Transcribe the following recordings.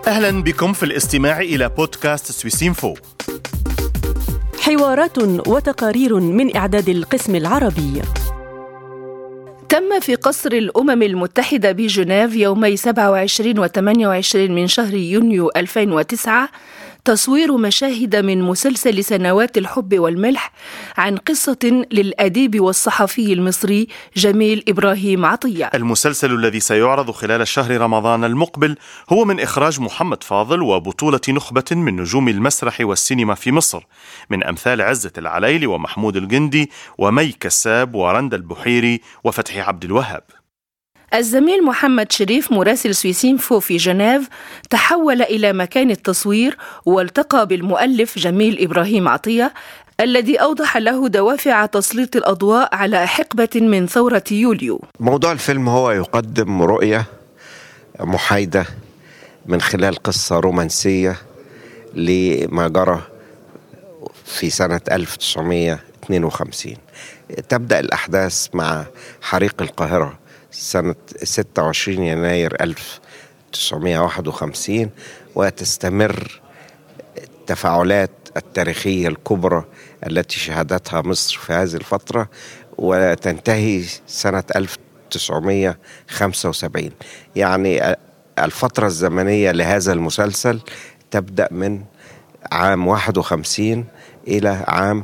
أهلا بكم في الاستماع إلى بودكاست سويسينفو حوارات وتقارير من إعداد القسم العربي تم في قصر الأمم المتحدة بجنيف يومي 27 و 28 من شهر يونيو 2009 تصوير مشاهد من مسلسل سنوات الحب والملح عن قصة للأديب والصحفي المصري جميل إبراهيم عطية المسلسل الذي سيعرض خلال شهر رمضان المقبل هو من إخراج محمد فاضل وبطولة نخبة من نجوم المسرح والسينما في مصر من أمثال عزة العليل ومحمود الجندي ومي كساب ورند البحيري وفتحي عبد الوهاب الزميل محمد شريف مراسل سويسينفو في جنيف تحول إلى مكان التصوير والتقى بالمؤلف جميل إبراهيم عطية الذي أوضح له دوافع تسليط الأضواء على حقبة من ثورة يوليو موضوع الفيلم هو يقدم رؤية محايدة من خلال قصة رومانسية لما جرى في سنة 1952 تبدأ الأحداث مع حريق القاهرة سنة 26 يناير 1951 وتستمر التفاعلات التاريخية الكبرى التي شهدتها مصر في هذه الفترة وتنتهي سنة 1975 يعني الفترة الزمنية لهذا المسلسل تبدأ من عام 51 إلى عام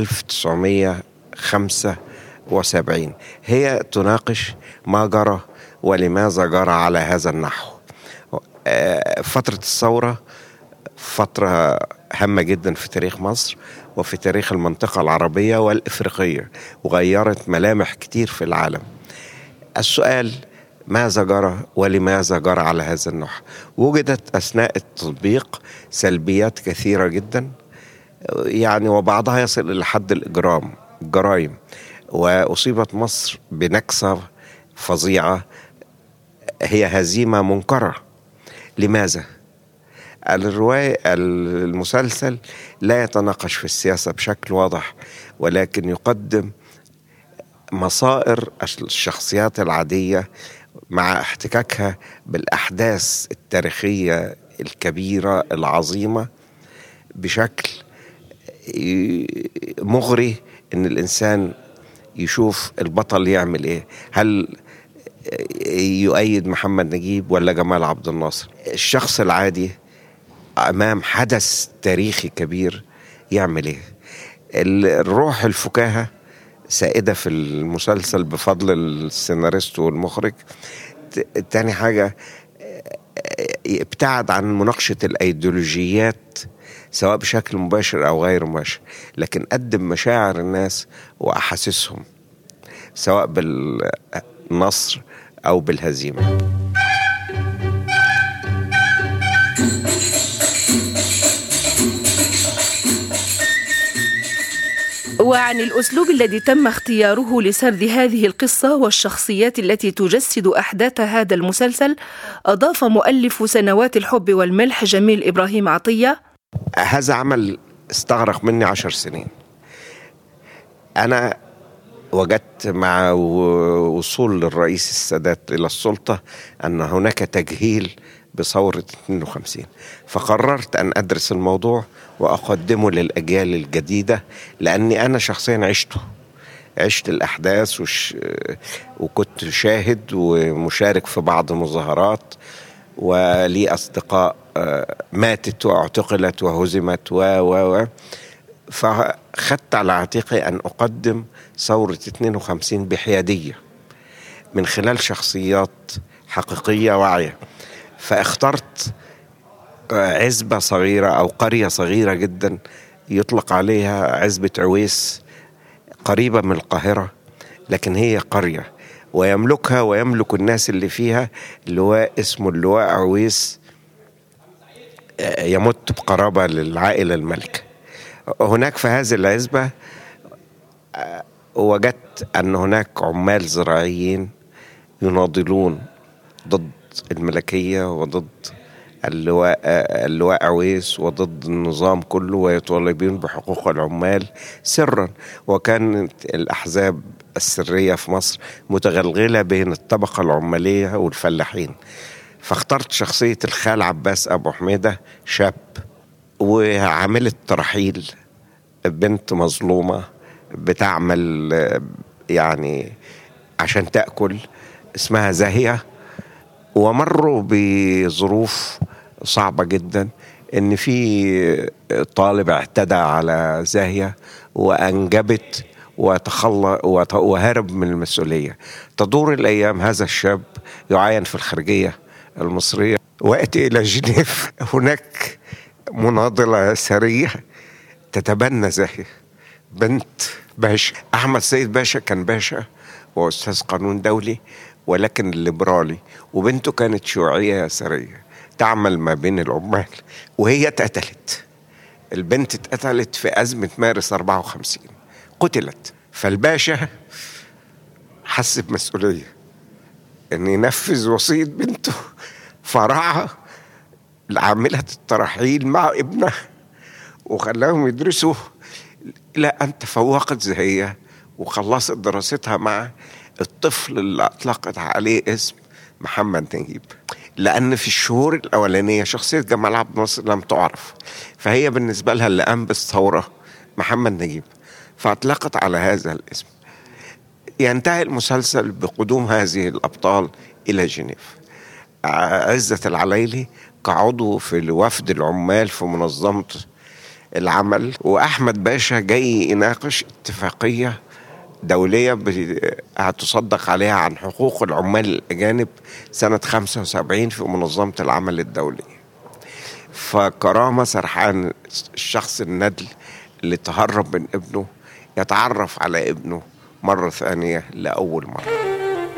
1975 هي تناقش ما جرى ولماذا جرى على هذا النحو فترة الثورة فترة هامة جدا في تاريخ مصر وفي تاريخ المنطقة العربية والإفريقية وغيرت ملامح كتير في العالم السؤال ماذا جرى ولماذا جرى على هذا النحو وجدت أثناء التطبيق سلبيات كثيرة جدا يعني وبعضها يصل إلى حد الإجرام الجرائم وأصيبت مصر بنكسة فظيعة هي هزيمة منكرة لماذا؟ الرواية المسلسل لا يتناقش في السياسة بشكل واضح ولكن يقدم مصائر الشخصيات العادية مع احتكاكها بالأحداث التاريخية الكبيرة العظيمة بشكل مغري ان الانسان يشوف البطل يعمل ايه هل يؤيد محمد نجيب ولا جمال عبد الناصر الشخص العادي امام حدث تاريخي كبير يعمل ايه الروح الفكاهه سائده في المسلسل بفضل السيناريست والمخرج تاني حاجه ابتعد عن مناقشه الايديولوجيات سواء بشكل مباشر او غير مباشر لكن قدم مشاعر الناس واحاسيسهم سواء بالنصر او بالهزيمه وعن الاسلوب الذي تم اختياره لسرد هذه القصه والشخصيات التي تجسد احداث هذا المسلسل اضاف مؤلف سنوات الحب والملح جميل ابراهيم عطيه هذا عمل استغرق مني عشر سنين أنا وجدت مع وصول الرئيس السادات إلى السلطة أن هناك تجهيل بثورة 52 فقررت أن أدرس الموضوع وأقدمه للأجيال الجديدة لأني أنا شخصيا عشته عشت الأحداث وش وكنت شاهد ومشارك في بعض المظاهرات ولي أصدقاء ماتت واعتقلت وهزمت و و و فخدت على عاتقي أن أقدم ثورة 52 بحيادية من خلال شخصيات حقيقية واعية فاخترت عزبة صغيرة أو قرية صغيرة جدا يطلق عليها عزبة عويس قريبة من القاهرة لكن هي قرية ويملكها ويملك الناس اللي فيها لواء اسمه اللواء عويس يمت بقرابة للعائلة الملكة هناك في هذه العزبة وجدت أن هناك عمال زراعيين يناضلون ضد الملكية وضد اللواء اللواء عويس وضد النظام كله ويطالبون بحقوق العمال سرا وكانت الأحزاب السرية في مصر متغلغلة بين الطبقة العمالية والفلاحين فاخترت شخصية الخال عباس أبو حميدة شاب وعاملة ترحيل بنت مظلومة بتعمل يعني عشان تأكل اسمها زاهية ومروا بظروف صعبة جدا ان في طالب اعتدى على زاهية وانجبت وتخلى وهرب من المسؤولية تدور الأيام هذا الشاب يعاين في الخارجية المصرية وأتي إلى جنيف هناك مناضلة سرية تتبنى زاهية بنت باشا أحمد سيد باشا كان باشا وأستاذ قانون دولي ولكن ليبرالي وبنته كانت شيوعية يسارية تعمل ما بين العمال وهي اتقتلت البنت اتقتلت في أزمة مارس 54 قتلت فالباشا حس بمسؤولية أن ينفذ وصية بنته فرعها لعاملة الترحيل مع ابنها وخلاهم يدرسوا إلى أن تفوقت زهية وخلصت دراستها مع الطفل اللي أطلقت عليه اسم محمد نجيب لأن في الشهور الأولانية شخصية جمال عبد الناصر لم تعرف فهي بالنسبة لها اللي قام بالثورة محمد نجيب فأطلقت على هذا الاسم ينتهي المسلسل بقدوم هذه الأبطال إلى جنيف عزة العليلي كعضو في وفد العمال في منظمة العمل وأحمد باشا جاي يناقش اتفاقية دولية هتصدق عليها عن حقوق العمال الأجانب سنة 75 في منظمة العمل الدولي فكرامة سرحان الشخص الندل اللي تهرب من ابنه يتعرف على ابنه مرة ثانية لأول مرة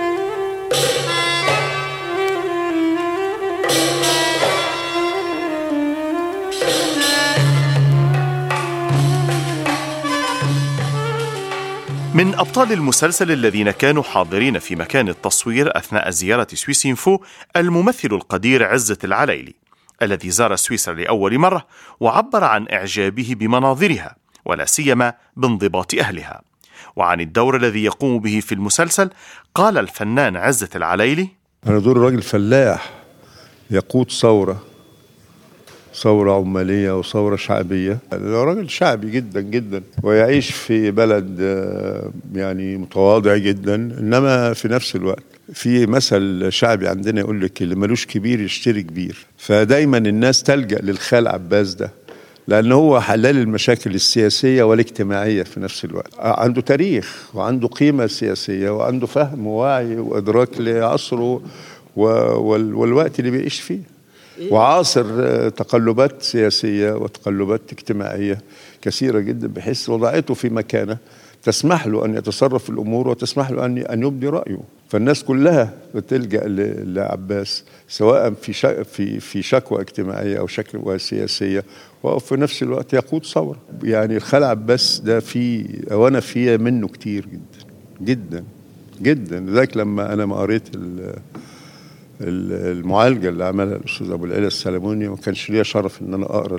من أبطال المسلسل الذين كانوا حاضرين في مكان التصوير أثناء زيارة سويسينفو الممثل القدير عزة العليلي الذي زار سويسرا لأول مرة وعبر عن إعجابه بمناظرها ولا سيما بانضباط أهلها وعن الدور الذي يقوم به في المسلسل قال الفنان عزة العليلي أنا دور راجل فلاح يقود ثورة ثورة عمالية وثورة شعبية راجل شعبي جدا جدا ويعيش في بلد آه، يعني متواضع جدا إنما في نفس الوقت في مثل شعبي عندنا يقول لك اللي ملوش كبير يشتري كبير فدايما الناس تلجأ للخال عباس ده لأن هو حلال المشاكل السياسية والاجتماعية في نفس الوقت عنده تاريخ وعنده قيمة سياسية وعنده فهم ووعي وإدراك لعصره والوقت اللي بيعيش فيه وعاصر تقلبات سياسية وتقلبات اجتماعية كثيرة جدا بحيث وضعته في مكانه تسمح له أن يتصرف في الأمور وتسمح له أن أن يبدي رأيه فالناس كلها بتلجأ لعباس سواء في في في شكوى اجتماعية أو شكوى سياسية وفي نفس الوقت يقود ثورة يعني الخال عباس ده في وأنا فيه منه كتير جدا جدا جدا لذلك لما أنا ما قريت المعالجه اللي عملها الاستاذ ابو العلا السلموني ما كانش ليا شرف ان انا اقرا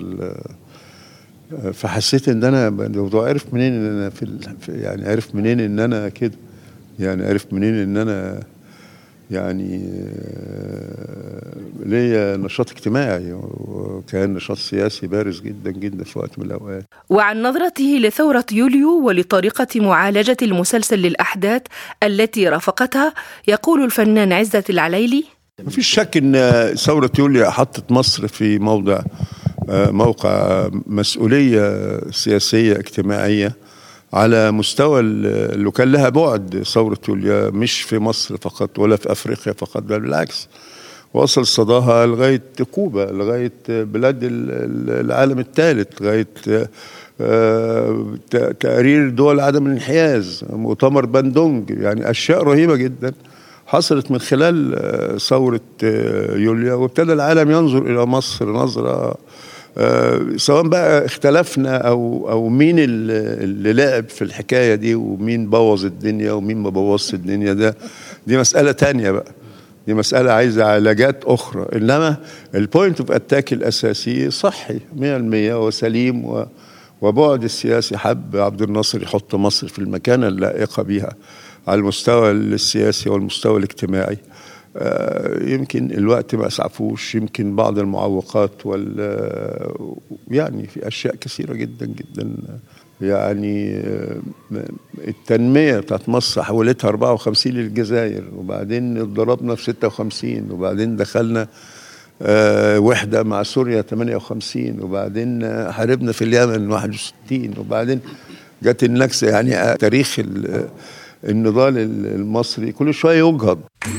فحسيت ان انا الموضوع عرف منين ان انا في يعني عرف منين ان انا كده يعني عرف منين ان انا يعني آه، ليا نشاط اجتماعي وكان نشاط سياسي بارز جدا جدا في وقت من الاوقات. وعن نظرته لثوره يوليو ولطريقه معالجه المسلسل للاحداث التي رافقتها يقول الفنان عزت العليلي ما فيش شك ان ثوره يوليو حطت مصر في موضع آه، موقع مسؤوليه سياسيه اجتماعيه على مستوى اللي كان لها بعد ثوره يوليو مش في مصر فقط ولا في افريقيا فقط بل بالعكس وصل صداها لغايه كوبا لغايه بلاد العالم الثالث لغايه آه، تقرير دول عدم الانحياز مؤتمر باندونج يعني اشياء رهيبه جدا حصلت من خلال آه، ثورة آه، يوليا وابتدى العالم ينظر إلى مصر نظرة آه، سواء بقى اختلفنا او او مين اللي لعب في الحكايه دي ومين بوظ الدنيا ومين ما بوظش الدنيا ده دي مساله تانية بقى دي مسألة عايزة علاجات أخرى إنما البوينت اوف أتاك الأساسي صحي 100% وسليم وبعد السياسي حب عبد الناصر يحط مصر في المكانة اللائقة بها على المستوى السياسي والمستوى الاجتماعي آه، يمكن الوقت ما اسعفوش يمكن بعض المعوقات وال يعني في اشياء كثيره جدا جدا يعني آه، التنميه بتاعت مصر حولتها 54 للجزائر وبعدين اتضربنا في 56 وبعدين دخلنا آه، وحده مع سوريا 58 وبعدين حاربنا في اليمن 61 وبعدين جت النكسه يعني تاريخ النضال المصري كل شويه يجهض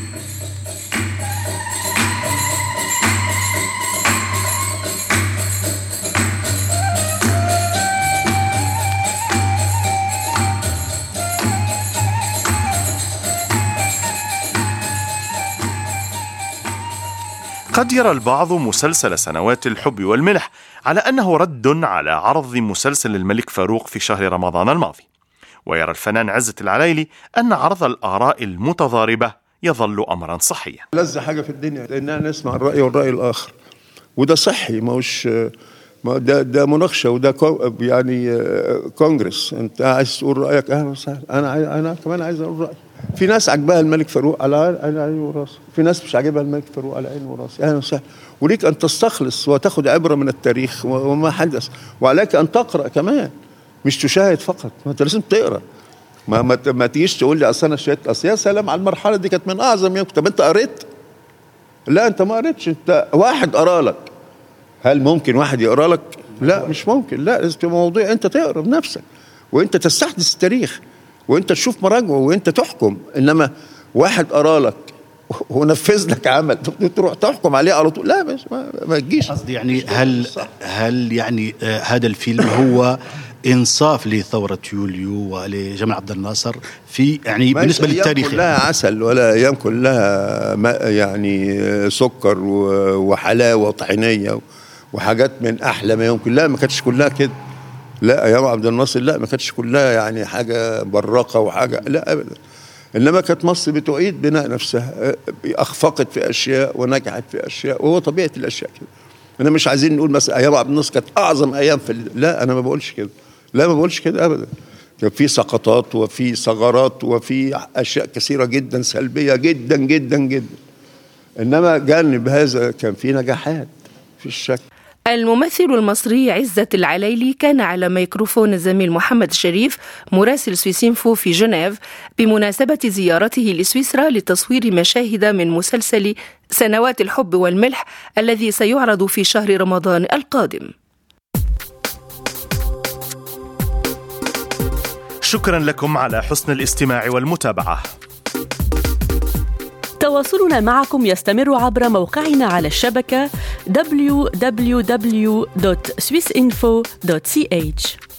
قد يرى البعض مسلسل سنوات الحب والملح على انه رد على عرض مسلسل الملك فاروق في شهر رمضان الماضي ويرى الفنان عزة العلايلي أن عرض الآراء المتضاربة يظل أمرا صحيا لذة حاجة في الدنيا لأننا نسمع الرأي والرأي الآخر وده صحي ما هوش ما ده ده مناقشه وده يعني كونجرس انت عايز تقول رايك اهلا وسهلا انا انا كمان عايز اقول رايي في ناس عجبها الملك فاروق على عيني وراسي في ناس مش عاجبها الملك فاروق على عيني وراسي اهلا وسهلا وليك ان تستخلص وتاخذ عبره من التاريخ وما حدث وعليك ان تقرا كمان مش تشاهد فقط ما انت لازم تقرا ما ما, ما تجيش تقول لي اصل انا شاهدت اصل يا سلام على المرحله دي كانت من اعظم يوم طب انت قريت؟ لا انت ما قريتش انت واحد قرا لك هل ممكن واحد يقرا لك؟ لا مش ممكن لا لازم مواضيع انت تقرا بنفسك وانت تستحدث التاريخ وانت تشوف مراجعه وانت تحكم انما واحد قرا لك ونفذ لك عمل تروح تحكم عليه على طول لا مش ما, ما تجيش قصدي يعني هل هل يعني آه هذا الفيلم هو انصاف لثوره يوليو ولجمال عبد الناصر في يعني بالنسبه للتاريخ كلها يعني. عسل ولا ايام كلها يعني سكر وحلاوه وطحينيه وحاجات من احلى ما يمكن لا ما كانتش كلها كده لا ايام عبد الناصر لا ما كانتش كلها يعني حاجه براقه وحاجه لا ابدا انما كانت مصر بتعيد بناء نفسها اخفقت في اشياء ونجحت في اشياء وهو طبيعه الاشياء كده انا مش عايزين نقول مثلا ايام عبد الناصر كانت اعظم ايام في لا انا ما بقولش كده لا ما بقولش كده ابدا كان في سقطات وفي ثغرات وفي اشياء كثيره جدا سلبيه جدا جدا جدا انما جانب هذا كان في نجاحات في الشك الممثل المصري عزة العليلي كان على ميكروفون الزميل محمد الشريف مراسل سويسينفو في جنيف بمناسبة زيارته لسويسرا لتصوير مشاهد من مسلسل سنوات الحب والملح الذي سيعرض في شهر رمضان القادم. شكرا لكم على حسن الاستماع والمتابعه تواصلنا معكم يستمر عبر موقعنا على الشبكه www.swissinfo.ch